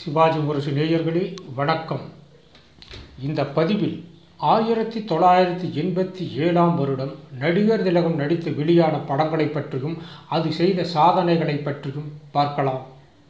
சிவாஜி முரசு நேயர்களே வணக்கம் இந்த பதிவில் ஆயிரத்தி தொள்ளாயிரத்தி எண்பத்தி ஏழாம் வருடம் நடிகர் திலகம் நடித்து வெளியான படங்களை பற்றியும் அது செய்த சாதனைகளை பற்றியும் பார்க்கலாம்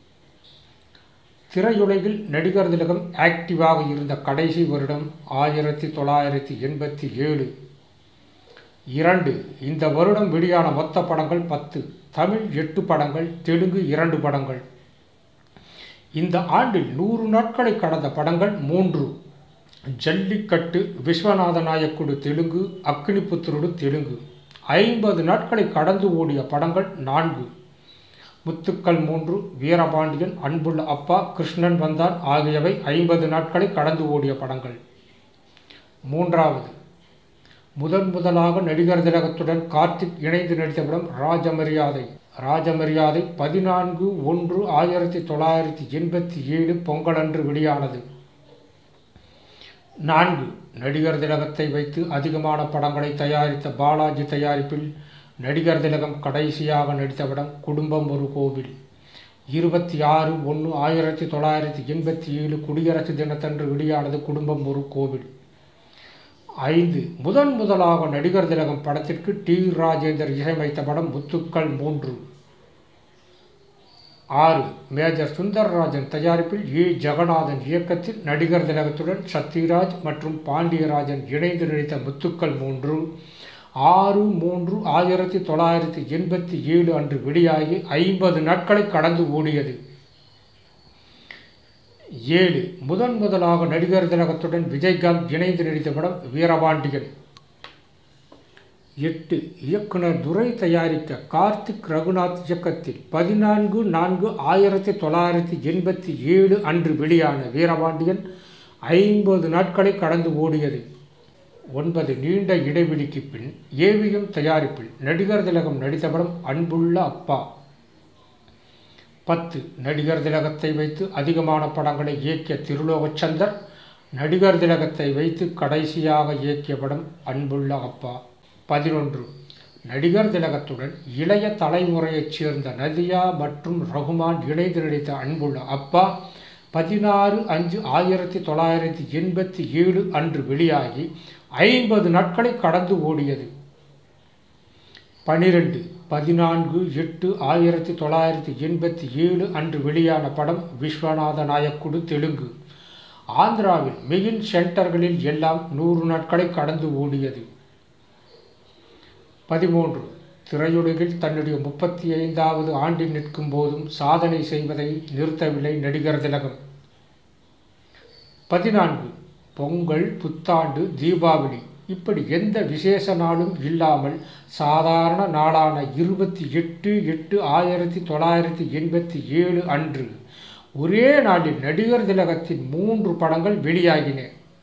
திரையுலகில் நடிகர் திலகம் ஆக்டிவாக இருந்த கடைசி வருடம் ஆயிரத்தி தொள்ளாயிரத்தி எண்பத்தி ஏழு இரண்டு இந்த வருடம் வெளியான மொத்த படங்கள் பத்து தமிழ் எட்டு படங்கள் தெலுங்கு இரண்டு படங்கள் இந்த ஆண்டில் நூறு நாட்களை கடந்த படங்கள் மூன்று ஜல்லிக்கட்டு விஸ்வநாத நாயக்குடு தெலுங்கு அக்னிபுத்திருடு தெலுங்கு ஐம்பது நாட்களை கடந்து ஓடிய படங்கள் நான்கு முத்துக்கள் மூன்று வீரபாண்டியன் அன்புள்ள அப்பா கிருஷ்ணன் வந்தான் ஆகியவை ஐம்பது நாட்களை கடந்து ஓடிய படங்கள் மூன்றாவது முதன் முதலாக நடிகர் திலகத்துடன் கார்த்திக் இணைந்து நடித்த படம் ராஜமரியாதை ராஜமரியாதை பதினான்கு ஒன்று ஆயிரத்தி தொள்ளாயிரத்தி எண்பத்தி ஏழு பொங்கலன்று வெளியானது நான்கு நடிகர் திலகத்தை வைத்து அதிகமான படங்களை தயாரித்த பாலாஜி தயாரிப்பில் நடிகர் திலகம் கடைசியாக நடித்த படம் குடும்பம் ஒரு கோவில் இருபத்தி ஆறு ஒன்று ஆயிரத்தி தொள்ளாயிரத்தி எண்பத்தி ஏழு குடியரசு தினத்தன்று வெளியானது குடும்பம் ஒரு கோவில் ஐந்து முதன் முதலாக நடிகர் திலகம் படத்திற்கு டி ராஜேந்தர் இசையமைத்த படம் முத்துக்கள் மூன்று ஆறு மேஜர் சுந்தரராஜன் தயாரிப்பில் ஏ ஜெகநாதன் இயக்கத்தில் நடிகர் திலகத்துடன் சத்யராஜ் மற்றும் பாண்டியராஜன் இணைந்து நடித்த முத்துக்கள் மூன்று ஆறு மூன்று ஆயிரத்தி தொள்ளாயிரத்தி எண்பத்தி ஏழு அன்று வெளியாகி ஐம்பது நாட்களை கடந்து ஓடியது ஏழு முதன் முதலாக நடிகர் திலகத்துடன் விஜயகாந்த் இணைந்து நடித்த படம் வீரபாண்டியன் எட்டு இயக்குனர் துரை தயாரித்த கார்த்திக் ரகுநாத் இயக்கத்தில் பதினான்கு நான்கு ஆயிரத்தி தொள்ளாயிரத்தி எண்பத்தி ஏழு அன்று வெளியான வீரபாண்டியன் ஐம்பது நாட்களை கடந்து ஓடியது ஒன்பது நீண்ட இடைவெளிக்கு பின் ஏவிஎம் தயாரிப்பில் நடிகர் திலகம் நடித்த படம் அன்புள்ள அப்பா பத்து நடிகர் திலகத்தை வைத்து அதிகமான படங்களை இயக்கிய திருலோகச்சந்தர் நடிகர் திலகத்தை வைத்து கடைசியாக இயக்கிய படம் அன்புள்ள அப்பா பதினொன்று நடிகர் திலகத்துடன் இளைய தலைமுறையைச் சேர்ந்த நதியா மற்றும் ரகுமான் இணைந்து நடித்த அன்புள்ள அப்பா பதினாறு அஞ்சு ஆயிரத்தி தொள்ளாயிரத்தி எண்பத்தி ஏழு அன்று வெளியாகி ஐம்பது நாட்களை கடந்து ஓடியது பனிரெண்டு பதினான்கு எட்டு ஆயிரத்தி தொள்ளாயிரத்தி எண்பத்தி ஏழு அன்று வெளியான படம் விஸ்வநாத நாயக்குடு தெலுங்கு ஆந்திராவில் மெயின் சென்டர்களில் எல்லாம் நூறு நாட்களை கடந்து ஓடியது பதிமூன்று திரையுலகில் தன்னுடைய முப்பத்தி ஐந்தாவது ஆண்டில் நிற்கும் போதும் சாதனை செய்வதை நிறுத்தவில்லை நடிகர் திலகம் பதினான்கு பொங்கல் புத்தாண்டு தீபாவளி இப்படி எந்த விசேஷ நாளும் இல்லாமல் சாதாரண நாளான இருபத்தி எட்டு எட்டு ஆயிரத்தி தொள்ளாயிரத்தி எண்பத்தி ஏழு அன்று ஒரே நாளில் நடிகர் திலகத்தின் மூன்று படங்கள் வெளியாகின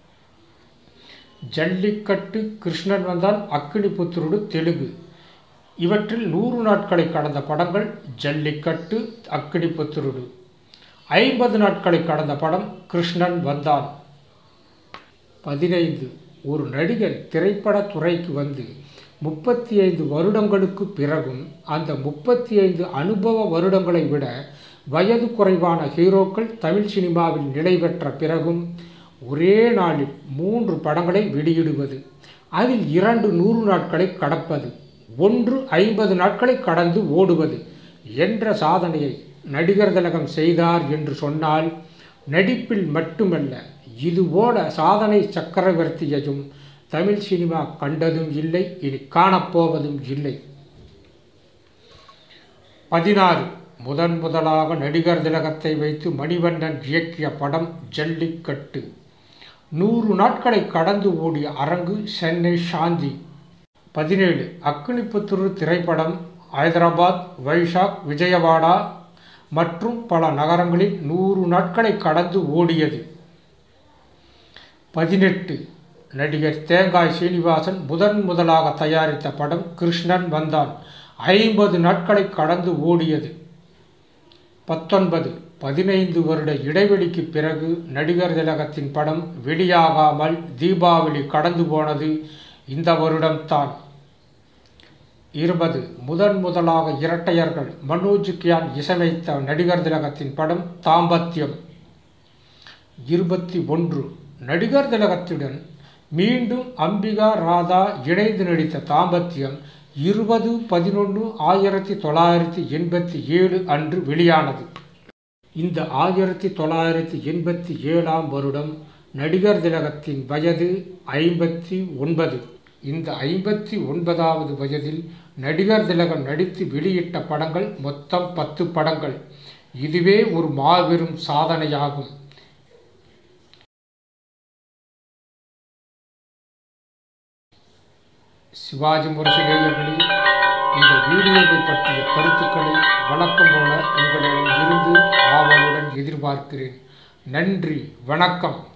ஜல்லிக்கட்டு கிருஷ்ணன் வந்தான் அக்கினிபுத்திரோடு தெலுங்கு இவற்றில் நூறு நாட்களை கடந்த படங்கள் ஜல்லிக்கட்டு அக்கினிபுத்திரோடு ஐம்பது நாட்களை கடந்த படம் கிருஷ்ணன் வந்தான் பதினைந்து ஒரு நடிகர் திரைப்படத் துறைக்கு வந்து முப்பத்தி ஐந்து வருடங்களுக்கு பிறகும் அந்த முப்பத்தி ஐந்து அனுபவ வருடங்களை விட வயது குறைவான ஹீரோக்கள் தமிழ் சினிமாவில் நிலை பெற்ற பிறகும் ஒரே நாளில் மூன்று படங்களை வெளியிடுவது அதில் இரண்டு நூறு நாட்களை கடப்பது ஒன்று ஐம்பது நாட்களை கடந்து ஓடுவது என்ற சாதனையை நடிகர் திலகம் செய்தார் என்று சொன்னால் நடிப்பில் மட்டுமல்ல இதுபோல சாதனை சக்கரவர்த்தியையும் தமிழ் சினிமா கண்டதும் இல்லை இனி காணப்போவதும் இல்லை பதினாறு முதன் முதலாக நடிகர் திலகத்தை வைத்து மணிவண்ணன் இயக்கிய படம் ஜல்லிக்கட்டு நூறு நாட்களை கடந்து ஓடிய அரங்கு சென்னை சாந்தி பதினேழு அக்னிபுத்துரு திரைப்படம் ஹைதராபாத் வைஷாக் விஜயவாடா மற்றும் பல நகரங்களில் நூறு நாட்களை கடந்து ஓடியது பதினெட்டு நடிகர் தேங்காய் சீனிவாசன் முதன் முதலாக தயாரித்த படம் கிருஷ்ணன் வந்தான் ஐம்பது நாட்களை கடந்து ஓடியது பத்தொன்பது பதினைந்து வருட இடைவெளிக்கு பிறகு நடிகர் திலகத்தின் படம் வெளியாகாமல் தீபாவளி கடந்து போனது இந்த வருடம்தான் இருபது முதன் முதலாக இரட்டையர்கள் மனோஜ் கியான் இசையமைத்த நடிகர் திலகத்தின் படம் தாம்பத்தியம் இருபத்தி ஒன்று நடிகர் திலகத்துடன் மீண்டும் அம்பிகா ராதா இணைந்து நடித்த தாம்பத்தியம் இருபது பதினொன்று ஆயிரத்தி தொள்ளாயிரத்தி எண்பத்தி ஏழு அன்று வெளியானது இந்த ஆயிரத்தி தொள்ளாயிரத்தி எண்பத்தி ஏழாம் வருடம் நடிகர் திலகத்தின் வயது ஐம்பத்தி ஒன்பது இந்த ஐம்பத்தி ஒன்பதாவது வயதில் நடிகர் திலகம் நடித்து வெளியிட்ட படங்கள் மொத்தம் பத்து படங்கள் இதுவே ஒரு மாபெரும் சாதனையாகும் சிவாஜி முரசிகேயர்களில் இந்த வீடியோவை பற்றிய கருத்துக்களை வழக்கம் போல உங்களிடம் இருந்து ஆவலுடன் எதிர்பார்க்கிறேன் நன்றி வணக்கம்